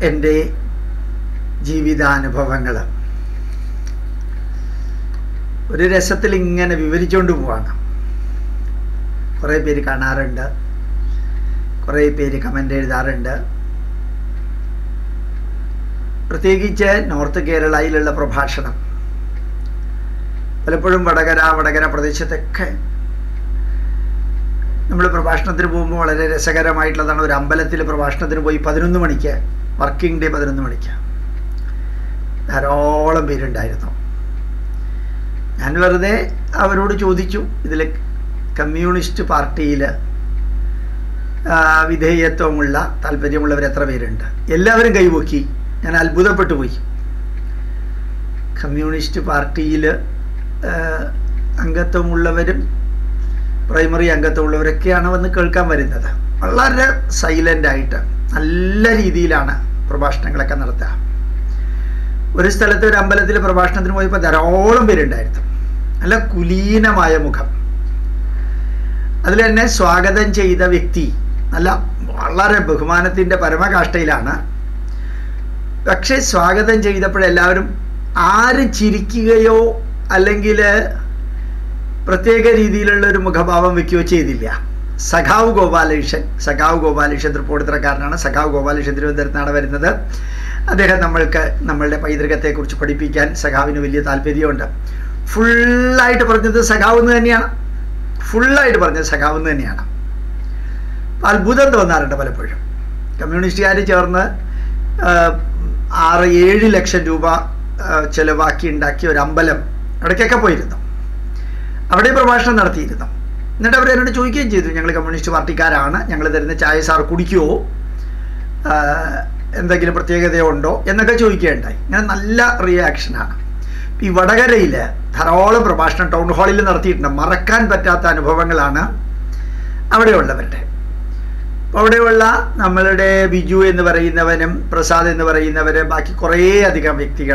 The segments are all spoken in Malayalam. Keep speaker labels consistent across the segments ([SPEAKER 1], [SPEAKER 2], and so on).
[SPEAKER 1] എൻ്റെ ജീവിതാനുഭവങ്ങൾ ഒരു രസത്തിൽ ഇങ്ങനെ വിവരിച്ചുകൊണ്ട് പോവാണ് കുറേ പേര് കാണാറുണ്ട് കുറേ പേര് കമൻ്റ് എഴുതാറുണ്ട് പ്രത്യേകിച്ച് നോർത്ത് കേരളയിലുള്ള പ്രഭാഷണം പലപ്പോഴും വടകര വടകര പ്രദേശത്തൊക്കെ നമ്മൾ പ്രഭാഷണത്തിന് പോകുമ്പോൾ വളരെ രസകരമായിട്ടുള്ളതാണ് ഒരു അമ്പലത്തിൽ പ്രഭാഷണത്തിന് പോയി പതിനൊന്ന് മണിക്ക് വർക്കിംഗ് ഡേ പതിനൊന്ന് മണിക്ക് ധാരാളം പേരുണ്ടായിരുന്നു ഞാൻ വെറുതെ അവരോട് ചോദിച്ചു ഇതിൽ കമ്മ്യൂണിസ്റ്റ് പാർട്ടിയിൽ വിധേയത്വമുള്ള താല്പര്യമുള്ളവർ എത്ര പേരുണ്ട് എല്ലാവരും കൈപൊക്കി ഞാൻ അത്ഭുതപ്പെട്ടു പോയി കമ്മ്യൂണിസ്റ്റ് പാർട്ടിയിൽ അംഗത്വമുള്ളവരും പ്രൈമറി അംഗത്വമുള്ളവരൊക്കെയാണ് വന്ന് കേൾക്കാൻ വരുന്നത് വളരെ സൈലൻ്റ് ആയിട്ട് നല്ല രീതിയിലാണ് പ്രഭാഷണങ്ങളൊക്കെ നടത്തുക ഒരു സ്ഥലത്ത് ഒരു അമ്പലത്തിൽ പ്രഭാഷണത്തിന് പോയപ്പോൾ ധാരാളം പേരുണ്ടായിരുന്നു നല്ല കുലീനമായ മുഖം അതിൽ തന്നെ സ്വാഗതം ചെയ്ത വ്യക്തി നല്ല വളരെ ബഹുമാനത്തിൻ്റെ പരമകാഷ്ഠയിലാണ് പക്ഷേ സ്വാഗതം ചെയ്തപ്പോഴെല്ലാവരും ആരും ചിരിക്കുകയോ അല്ലെങ്കിൽ പ്രത്യേക രീതിയിലുള്ള ഒരു മുഖഭാവം വയ്ക്കുകയോ ചെയ്തില്ല സഖാവ് ഗോപാലകൃഷ്ണൻ സഖാവ് ഗോപാലകൃഷ്ണൻ തൃപ്പൂണിത്തറക്കാരനാണ് സഖാവ് ഗോപാലകൃഷ്ണൻ തിരുവനന്തപുരത്താണ് വരുന്നത് അദ്ദേഹം നമ്മൾക്ക് നമ്മളുടെ പൈതൃകത്തെക്കുറിച്ച് പഠിപ്പിക്കാൻ സഖാവിന് വലിയ താല്പര്യമുണ്ട് ഫുള്ളായിട്ട് പറഞ്ഞത് സഖാവ് എന്ന് തന്നെയാണ് ഫുള്ളായിട്ട് പറഞ്ഞത് സഖാവ് എന്ന് തന്നെയാണ് അത്ഭുതം തോന്നാറുണ്ട് പലപ്പോഴും കമ്മ്യൂണിസ്റ്റുകാർ ചേർന്ന് ആറ് ഏഴ് ലക്ഷം രൂപ ചിലവാക്കി ഉണ്ടാക്കിയ ഒരു അമ്പലം അവിടേക്കൊക്കെ പോയിരുന്നു അവിടെ പ്രഭാഷണം നടത്തിയിരുന്നു എന്നിട്ട് അവർ എന്നോട് ചോദിക്കുകയും ചെയ്തു ഞങ്ങൾ കമ്മ്യൂണിസ്റ്റ് പാർട്ടിക്കാരാണ് ഞങ്ങൾ തരുന്ന ചായ സാർ കുടിക്കുമോ എന്തെങ്കിലും പ്രത്യേകതയോ ഉണ്ടോ എന്നൊക്കെ ചോദിക്കുകയുണ്ടായി ഇങ്ങനെ നല്ല റിയാക്ഷനാണ് ഈ വടകരയിൽ ധാരാളം പ്രഭാഷണം ടൗൺ ഹാളിൽ നടത്തിയിട്ടുണ്ട് മറക്കാൻ പറ്റാത്ത അനുഭവങ്ങളാണ് അവിടെയുള്ളവരുടെ അവിടെയുള്ള നമ്മളുടെ ബിജു എന്ന് പറയുന്നവനും പ്രസാദ് എന്ന് പറയുന്നവർ ബാക്കി കുറേ അധികം വ്യക്തികൾ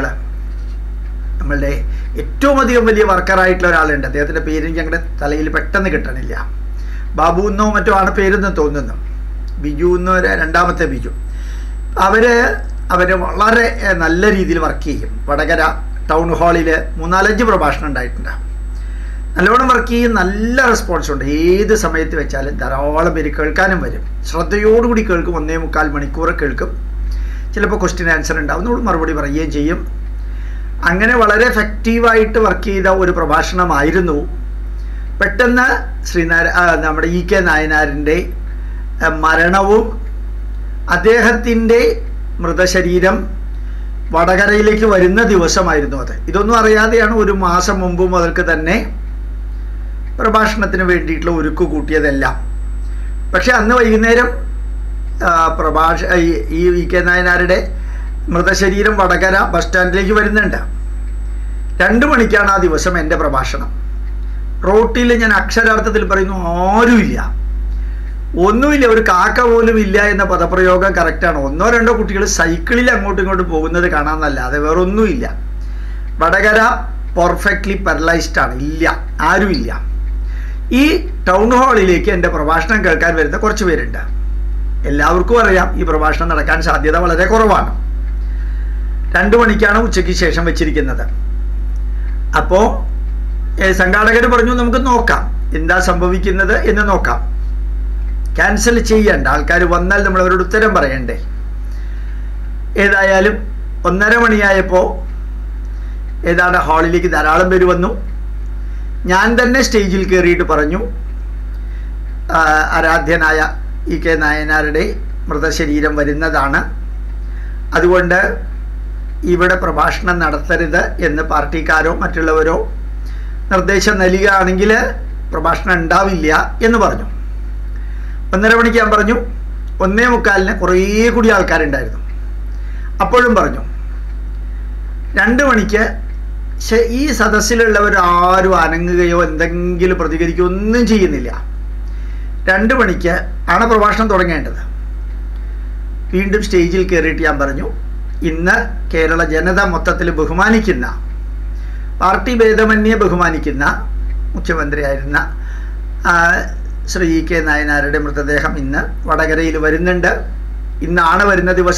[SPEAKER 1] നമ്മളുടെ ഏറ്റവും അധികം വലിയ വർക്കറായിട്ടുള്ള ഒരാളുണ്ട് അദ്ദേഹത്തിൻ്റെ പേര് എനിക്ക് ഞങ്ങളുടെ തലയിൽ പെട്ടെന്ന് കിട്ടണില്ല ബാബു എന്നോ മറ്റോ ആണ് പേരെന്ന് തോന്നുന്നു ബിജു എന്ന് രണ്ടാമത്തെ ബിജു അവർ അവർ വളരെ നല്ല രീതിയിൽ വർക്ക് ചെയ്യും വടകര ടൗൺ ഹാളിൽ മൂന്നാലഞ്ച് പ്രഭാഷണം ഉണ്ടായിട്ടുണ്ട് നല്ലോണം വർക്ക് ചെയ്യും നല്ല റെസ്പോൺസ് ഉണ്ട് ഏത് സമയത്ത് വെച്ചാലും ധാരാളം പേര് കേൾക്കാനും വരും ശ്രദ്ധയോടുകൂടി കേൾക്കും ഒന്നേ മുക്കാൽ മണിക്കൂർ കേൾക്കും ചിലപ്പോൾ ക്വസ്റ്റ്യൻ ആൻസർ ഉണ്ടാവുന്നോട് മറുപടി പറയുകയും ചെയ്യും അങ്ങനെ വളരെ എഫക്റ്റീവായിട്ട് വർക്ക് ചെയ്ത ഒരു പ്രഭാഷണമായിരുന്നു പെട്ടെന്ന് ശ്രീനാര നമ്മുടെ ഇ കെ നായനാരിൻ്റെ മരണവും അദ്ദേഹത്തിൻ്റെ മൃതശരീരം വടകരയിലേക്ക് വരുന്ന ദിവസമായിരുന്നു അത് ഇതൊന്നും അറിയാതെയാണ് ഒരു മാസം മുമ്പ് മുതൽക്ക് തന്നെ പ്രഭാഷണത്തിന് വേണ്ടിയിട്ടുള്ള ഒരുക്ക് കൂട്ടിയതെല്ലാം പക്ഷെ അന്ന് വൈകുന്നേരം പ്രഭാഷ ഈ വി കെ നായനാരുടെ മൃതശരീരം വടകര ബസ് സ്റ്റാൻഡിലേക്ക് വരുന്നുണ്ട് രണ്ട് മണിക്കാണ് ആ ദിവസം എൻ്റെ പ്രഭാഷണം റോട്ടിൽ ഞാൻ അക്ഷരാർത്ഥത്തിൽ പറയുന്നു ആരുമില്ല ഒന്നുമില്ല ഒരു കാക്ക പോലും ഇല്ല എന്ന പദപ്രയോഗം കറക്റ്റാണ് ഒന്നോ രണ്ടോ കുട്ടികൾ സൈക്കിളിൽ അങ്ങോട്ടും ഇങ്ങോട്ടും പോകുന്നത് കാണാമെന്നല്ലാതെ വേറെ ഒന്നുമില്ല വടകര പെർഫെക്റ്റ്ലി പാരലൈസ്ഡ് ആണ് ഇല്ല ആരുമില്ല ഈ ടൗൺ ഹാളിലേക്ക് എൻ്റെ പ്രഭാഷണം കേൾക്കാൻ വരുന്ന കുറച്ച് പേരുണ്ട് എല്ലാവർക്കും അറിയാം ഈ പ്രഭാഷണം നടക്കാൻ സാധ്യത വളരെ കുറവാണ് രണ്ടു മണിക്കാണ് ഉച്ചയ്ക്ക് ശേഷം വെച്ചിരിക്കുന്നത് അപ്പോൾ സംഘാടകർ പറഞ്ഞു നമുക്ക് നോക്കാം എന്താ സംഭവിക്കുന്നത് എന്ന് നോക്കാം ക്യാൻസൽ ചെയ്യണ്ട ആൾക്കാർ വന്നാൽ നമ്മൾ അവരോട് ഉത്തരം പറയണ്ടേ ഏതായാലും ഒന്നര മണിയായപ്പോൾ ഏതാണ്ട് ഹാളിലേക്ക് ധാരാളം പേര് വന്നു ഞാൻ തന്നെ സ്റ്റേജിൽ കയറിയിട്ട് പറഞ്ഞു ആരാധ്യനായ ഇ കെ നായനാരുടെ മൃതശരീരം വരുന്നതാണ് അതുകൊണ്ട് ഇവിടെ പ്രഭാഷണം നടത്തരുത് എന്ന് പാർട്ടിക്കാരോ മറ്റുള്ളവരോ നിർദ്ദേശം നൽകുകയാണെങ്കിൽ പ്രഭാഷണം ഉണ്ടാവില്ല എന്ന് പറഞ്ഞു ഒന്നര മണിക്ക് ഞാൻ പറഞ്ഞു ഒന്നേ മുക്കാലിന് കുറേ കൂടി ആൾക്കാരുണ്ടായിരുന്നു അപ്പോഴും പറഞ്ഞു രണ്ട് മണിക്ക് ഈ സദസ്സിലുള്ളവർ ആരും അനങ്ങുകയോ എന്തെങ്കിലും പ്രതികരിക്കുകയോ ഒന്നും ചെയ്യുന്നില്ല രണ്ട് മണിക്ക് ആണ് പ്രഭാഷണം തുടങ്ങേണ്ടത് വീണ്ടും സ്റ്റേജിൽ കയറിയിട്ട് ഞാൻ പറഞ്ഞു ഇന്ന് കേരള ജനത മൊത്തത്തിൽ ബഹുമാനിക്കുന്ന പാർട്ടി ഭേദമന്യെ ബഹുമാനിക്കുന്ന മുഖ്യമന്ത്രിയായിരുന്ന ശ്രീ ഇ കെ നായനാരുടെ മൃതദേഹം ഇന്ന് വടകരയിൽ വരുന്നുണ്ട് ഇന്നാണ് വരുന്ന ദിവസം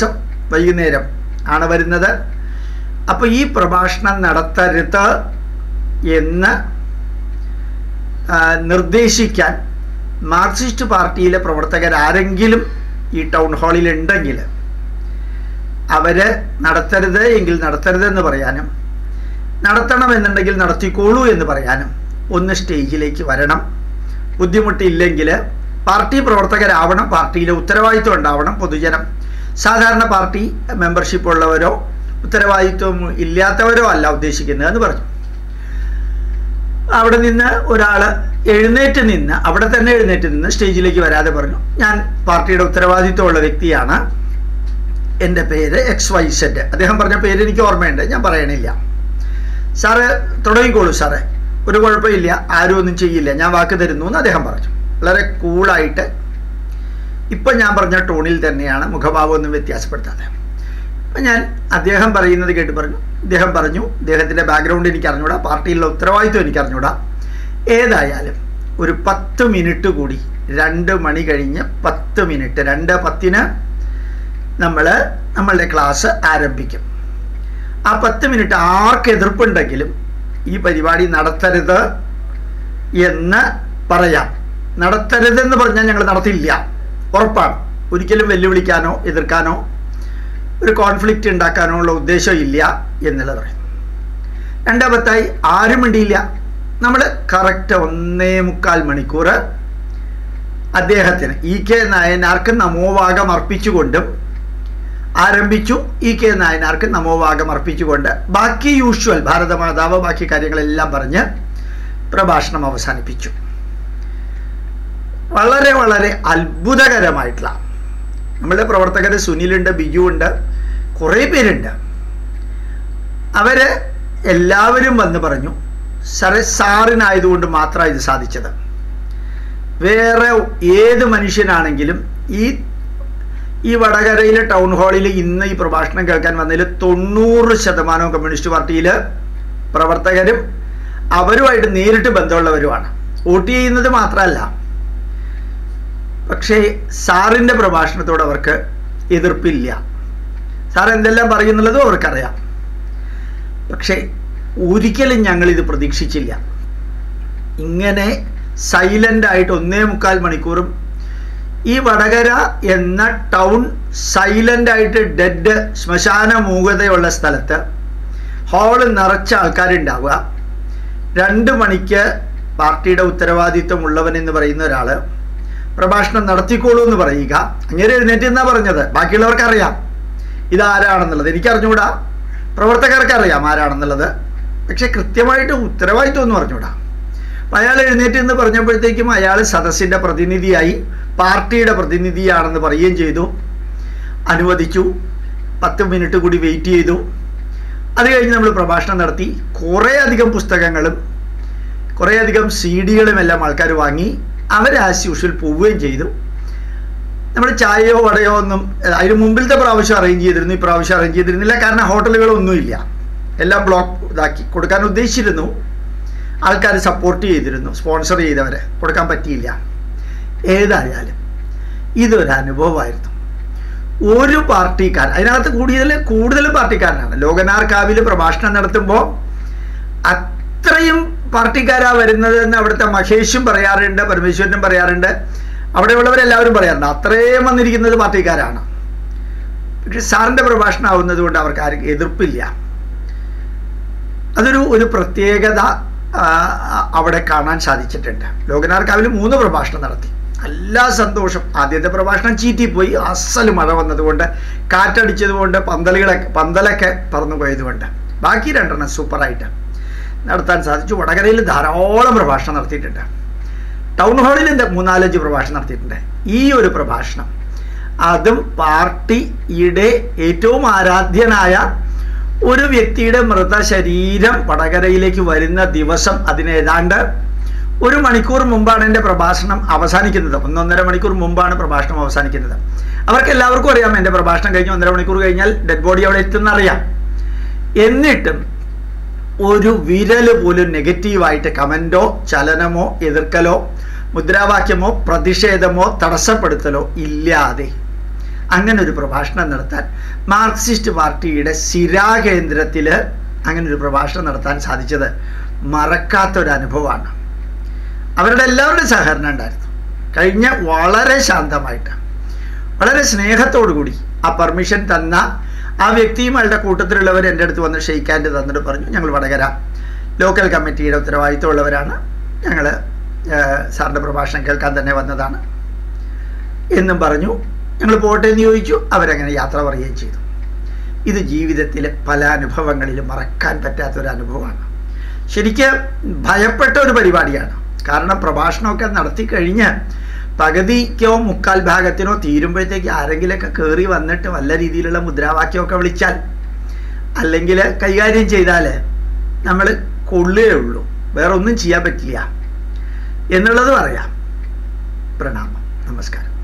[SPEAKER 1] വൈകുന്നേരം ആണ് വരുന്നത് അപ്പോൾ ഈ പ്രഭാഷണം നടത്തരുത് എന്ന് ആ, നിർദ്ദേശിക്കാൻ മാർക്സിസ്റ്റ് പാർട്ടിയിലെ പ്രവർത്തകരാരെങ്കിലും ഈ ടൗൺ ഹാളിൽ ഉണ്ടെങ്കിൽ അവര് നടത്തരുത് എങ്കിൽ നടത്തരുതെന്ന് പറയാനും നടത്തണമെന്നുണ്ടെങ്കിൽ നടത്തിക്കോളൂ എന്ന് പറയാനും ഒന്ന് സ്റ്റേജിലേക്ക് വരണം ബുദ്ധിമുട്ടില്ലെങ്കിൽ പാർട്ടി പ്രവർത്തകരാവണം പാർട്ടിയിലെ ഉത്തരവാദിത്വം ഉണ്ടാവണം പൊതുജനം സാധാരണ പാർട്ടി മെമ്പർഷിപ്പ് ഉള്ളവരോ ഉത്തരവാദിത്വം ഇല്ലാത്തവരോ അല്ല ഉദ്ദേശിക്കുന്നത് എന്ന് പറഞ്ഞു അവിടെ നിന്ന് ഒരാൾ എഴുന്നേറ്റ് നിന്ന് അവിടെ തന്നെ എഴുന്നേറ്റ് നിന്ന് സ്റ്റേജിലേക്ക് വരാതെ പറഞ്ഞു ഞാൻ പാർട്ടിയുടെ ഉത്തരവാദിത്വമുള്ള വ്യക്തിയാണ് എൻ്റെ പേര് എക്സ് വൈ സെഡ് അദ്ദേഹം പറഞ്ഞ പേര് എനിക്ക് ഓർമ്മയുണ്ട് ഞാൻ പറയണില്ല സാറ് തുടങ്ങിക്കോളൂ സാറേ ഒരു കുഴപ്പമില്ല ആരും ഒന്നും ചെയ്യില്ല ഞാൻ വാക്ക് തരുന്നു എന്ന് അദ്ദേഹം പറഞ്ഞു വളരെ കൂളായിട്ട് ഇപ്പം ഞാൻ പറഞ്ഞ ടോണിൽ തന്നെയാണ് മുഖഭാവം ഒന്നും വ്യത്യാസപ്പെടുത്താതെ അപ്പം ഞാൻ അദ്ദേഹം പറയുന്നത് കേട്ട് പറഞ്ഞു ഇദ്ദേഹം പറഞ്ഞു ഇദ്ദേഹത്തിൻ്റെ ബാക്ക്ഗ്രൗണ്ട് എനിക്ക് അറിഞ്ഞൂടാ പാർട്ടിയിലുള്ള ഉത്തരവാദിത്വം എനിക്ക് അറിഞ്ഞൂടാ ഏതായാലും ഒരു പത്ത് മിനിറ്റ് കൂടി രണ്ട് മണി കഴിഞ്ഞ് പത്ത് മിനിറ്റ് രണ്ട് പത്തിന് നമ്മൾ നമ്മളുടെ ക്ലാസ് ആരംഭിക്കും ആ പത്ത് മിനിറ്റ് ആർക്ക് എതിർപ്പുണ്ടെങ്കിലും ഈ പരിപാടി നടത്തരുത് എന്ന് പറയാം നടത്തരുതെന്ന് പറഞ്ഞാൽ ഞങ്ങൾ നടത്തില്ല ഉറപ്പാണ് ഒരിക്കലും വെല്ലുവിളിക്കാനോ എതിർക്കാനോ ഒരു കോൺഫ്ലിക്റ്റ് ഉണ്ടാക്കാനോ ഉള്ള ഉദ്ദേശം ഇല്ല എന്നുള്ളത് പറയും രണ്ടാമത്തായി ആരും മിണ്ടിയില്ല നമ്മൾ കറക്റ്റ് ഒന്നേ മുക്കാൽ മണിക്കൂർ അദ്ദേഹത്തിന് ഇ കെ നായനാർക്ക് നമോവാകം അർപ്പിച്ചുകൊണ്ടും ആരംഭിച്ചു ഇ കെ നായനാർക്ക് നമോവാകം അർപ്പിച്ചുകൊണ്ട് ബാക്കി യൂഷ്വൽ ഭാരതമാതാവ് ബാക്കി കാര്യങ്ങളെല്ലാം പറഞ്ഞ് പ്രഭാഷണം അവസാനിപ്പിച്ചു വളരെ വളരെ അത്ഭുതകരമായിട്ടുള്ള നമ്മളുടെ പ്രവർത്തകർ സുനിലുണ്ട് ബിജു ഉണ്ട് കുറേ പേരുണ്ട് അവര് എല്ലാവരും വന്ന് പറഞ്ഞു സാറേ സാറിനായതുകൊണ്ട് മാത്രമാണ് ഇത് സാധിച്ചത് വേറെ ഏത് മനുഷ്യനാണെങ്കിലും ഈ ഈ വടകരയിലെ ടൗൺ ഹാളിൽ ഇന്ന് ഈ പ്രഭാഷണം കേൾക്കാൻ വന്നതിൽ തൊണ്ണൂറ് ശതമാനവും കമ്മ്യൂണിസ്റ്റ് പാർട്ടിയിൽ പ്രവർത്തകരും അവരുമായിട്ട് നേരിട്ട് ബന്ധമുള്ളവരുമാണ് വോട്ട് ചെയ്യുന്നത് മാത്രമല്ല പക്ഷേ സാറിൻ്റെ പ്രഭാഷണത്തോട് അവർക്ക് എതിർപ്പില്ല സാർ എന്തെല്ലാം പറയുന്നുള്ളതും അവർക്കറിയാം പക്ഷേ ഒരിക്കലും ഞങ്ങളിത് പ്രതീക്ഷിച്ചില്ല ഇങ്ങനെ സൈലൻ്റ് ആയിട്ട് ഒന്നേ മുക്കാൽ മണിക്കൂറും ഈ വടകര എന്ന ടൗൺ സൈലൻ്റ് ആയിട്ട് ഡെഡ് ശ്മശാന മൂകതയുള്ള സ്ഥലത്ത് ഹാള് നിറച്ച ആൾക്കാരുണ്ടാവുക രണ്ട് മണിക്ക് പാർട്ടിയുടെ ഉത്തരവാദിത്വം ഉള്ളവൻ എന്ന് പറയുന്ന ഒരാൾ പ്രഭാഷണം നടത്തിക്കോളൂ എന്ന് പറയുക അങ്ങനെ എഴുന്നേറ്റ് എന്നാ പറഞ്ഞത് ബാക്കിയുള്ളവർക്ക് അറിയാം ഇതാരാണെന്നുള്ളത് എനിക്കറിഞ്ഞൂടാ പ്രവർത്തകർക്ക് അറിയാം ആരാണെന്നുള്ളത് പക്ഷെ കൃത്യമായിട്ട് ഉത്തരവാദിത്വം എന്ന് പറഞ്ഞൂടാ അപ്പം അയാൾ എഴുന്നേറ്റ് എന്ന് പറഞ്ഞപ്പോഴത്തേക്കും അയാൾ സദസ്സിൻ്റെ പ്രതിനിധിയായി പാർട്ടിയുടെ പ്രതിനിധിയാണെന്ന് പറയുകയും ചെയ്തു അനുവദിച്ചു പത്ത് മിനിറ്റ് കൂടി വെയിറ്റ് ചെയ്തു അത് കഴിഞ്ഞ് നമ്മൾ പ്രഭാഷണം നടത്തി കുറേ അധികം പുസ്തകങ്ങളും കുറേ അധികം സി ഡികളും എല്ലാം ആൾക്കാർ വാങ്ങി അവർ ആസ് യൂഷ്വൽ പോവുകയും ചെയ്തു നമ്മൾ ചായയോ വടയോ ഒന്നും അതിന് മുമ്പിലത്തെ പ്രാവശ്യം അറേഞ്ച് ചെയ്തിരുന്നു ഈ പ്രാവശ്യം അറേഞ്ച് ചെയ്തിരുന്നില്ല കാരണം ഹോട്ടലുകളൊന്നുമില്ല എല്ലാം ബ്ലോക്ക് ഇതാക്കി കൊടുക്കാൻ ഉദ്ദേശിച്ചിരുന്നു ആൾക്കാർ സപ്പോർട്ട് ചെയ്തിരുന്നു സ്പോൺസർ ചെയ്തവരെ കൊടുക്കാൻ പറ്റിയില്ല ഏതായാലും ഇതൊരു അനുഭവമായിരുന്നു ഒരു പാർട്ടിക്കാരൻ അതിനകത്ത് കൂടുതൽ കൂടുതലും പാർട്ടിക്കാരനാണ് ലോകനാർക്കാവിൽ പ്രഭാഷണം നടത്തുമ്പോൾ അത്രയും പാർട്ടിക്കാരാ വരുന്നത് എന്ന് അവിടുത്തെ മഹേഷും പറയാറുണ്ട് പരമേശ്വരനും പറയാറുണ്ട് അവിടെയുള്ളവരെല്ലാവരും പറയാറുണ്ട് അത്രയും വന്നിരിക്കുന്നത് പാർട്ടിക്കാരാണ് പക്ഷെ സാറിൻ്റെ പ്രഭാഷണം ആവുന്നത് കൊണ്ട് അവർക്ക് ആരും എതിർപ്പില്ല അതൊരു ഒരു പ്രത്യേകത ആ, അവിടെ കാണാൻ സാധിച്ചിട്ടുണ്ട് ലോകനാർക്കാവിൽ മൂന്ന് പ്രഭാഷണം നടത്തി എല്ലാ സന്തോഷം ആദ്യത്തെ പ്രഭാഷണം ചീറ്റിപ്പോയി അസൽ മഴ വന്നതുകൊണ്ട് കാറ്റടിച്ചതുകൊണ്ട് പന്തലുകളൊക്കെ പന്തലൊക്കെ പറന്നു പോയതുകൊണ്ട് ബാക്കി രണ്ടെണ്ണം സൂപ്പറായിട്ട് നടത്താൻ സാധിച്ചു വടകരയിൽ ധാരാളം പ്രഭാഷണം നടത്തിയിട്ടുണ്ട് ടൗൺ ഹാളിൽ എന്താ മൂന്നാലഞ്ച് പ്രഭാഷണം നടത്തിയിട്ടുണ്ട് ഈ ഒരു പ്രഭാഷണം അതും പാർട്ടിയുടെ ഏറ്റവും ആരാധ്യനായ ഒരു വ്യക്തിയുടെ മൃതശരീരം വടകരയിലേക്ക് വരുന്ന ദിവസം അതിന് ഏതാണ്ട് ഒരു മണിക്കൂർ മുമ്പാണ് എൻ്റെ പ്രഭാഷണം അവസാനിക്കുന്നത് ഒന്നൊന്നര മണിക്കൂർ മുമ്പാണ് പ്രഭാഷണം അവസാനിക്കുന്നത് അവർക്ക് എല്ലാവർക്കും അറിയാം എൻ്റെ പ്രഭാഷണം കഴിഞ്ഞ് ഒന്നര മണിക്കൂർ കഴിഞ്ഞാൽ ഡെഡ് ബോഡി അവിടെ എത്തുന്നറിയാം എന്നിട്ടും ഒരു വിരൽ പോലും നെഗറ്റീവായിട്ട് കമൻറ്റോ ചലനമോ എതിർക്കലോ മുദ്രാവാക്യമോ പ്രതിഷേധമോ തടസ്സപ്പെടുത്തലോ ഇല്ലാതെ അങ്ങനെ ഒരു പ്രഭാഷണം നടത്താൻ മാർക്സിസ്റ്റ് പാർട്ടിയുടെ സിരാകേന്ദ്രത്തിൽ അങ്ങനെ ഒരു പ്രഭാഷണം നടത്താൻ സാധിച്ചത് മറക്കാത്തൊരു അനുഭവമാണ് അവരുടെ എല്ലാവരുടെയും സഹകരണം ഉണ്ടായിരുന്നു കഴിഞ്ഞ വളരെ ശാന്തമായിട്ട് വളരെ സ്നേഹത്തോടു കൂടി ആ പെർമിഷൻ തന്ന ആ വ്യക്തിയും അയാളുടെ കൂട്ടത്തിലുള്ളവർ എൻ്റെ അടുത്ത് വന്ന് ഷെയ്ക്കാൻഡ് തന്നിട്ട് പറഞ്ഞു ഞങ്ങൾ വടകര ലോക്കൽ കമ്മിറ്റിയുടെ ഉത്തരവാദിത്തമുള്ളവരാണ് ഞങ്ങൾ സാറിൻ്റെ പ്രഭാഷണം കേൾക്കാൻ തന്നെ വന്നതാണ് എന്നും പറഞ്ഞു ഞങ്ങൾ പോട്ടെ എന്ന് ചോദിച്ചു അവരങ്ങനെ യാത്ര പറയുകയും ചെയ്തു ഇത് ജീവിതത്തിൽ പല അനുഭവങ്ങളിലും മറക്കാൻ പറ്റാത്ത ഒരു അനുഭവമാണ് ശരിക്ക് ഭയപ്പെട്ട ഒരു പരിപാടിയാണ് കാരണം പ്രഭാഷണമൊക്കെ നടത്തി കഴിഞ്ഞ് പകുതിക്കോ മുക്കാൽ ഭാഗത്തിനോ തീരുമ്പോഴത്തേക്ക് ആരെങ്കിലുമൊക്കെ കയറി വന്നിട്ട് വല്ല രീതിയിലുള്ള മുദ്രാവാക്യമൊക്കെ വിളിച്ചാൽ അല്ലെങ്കിൽ കൈകാര്യം ചെയ്താൽ നമ്മൾ കൊള്ളുകയേ ഉള്ളൂ വേറെ ഒന്നും ചെയ്യാൻ പറ്റില്ല എന്നുള്ളത് പറയാം പ്രണാമം നമസ്കാരം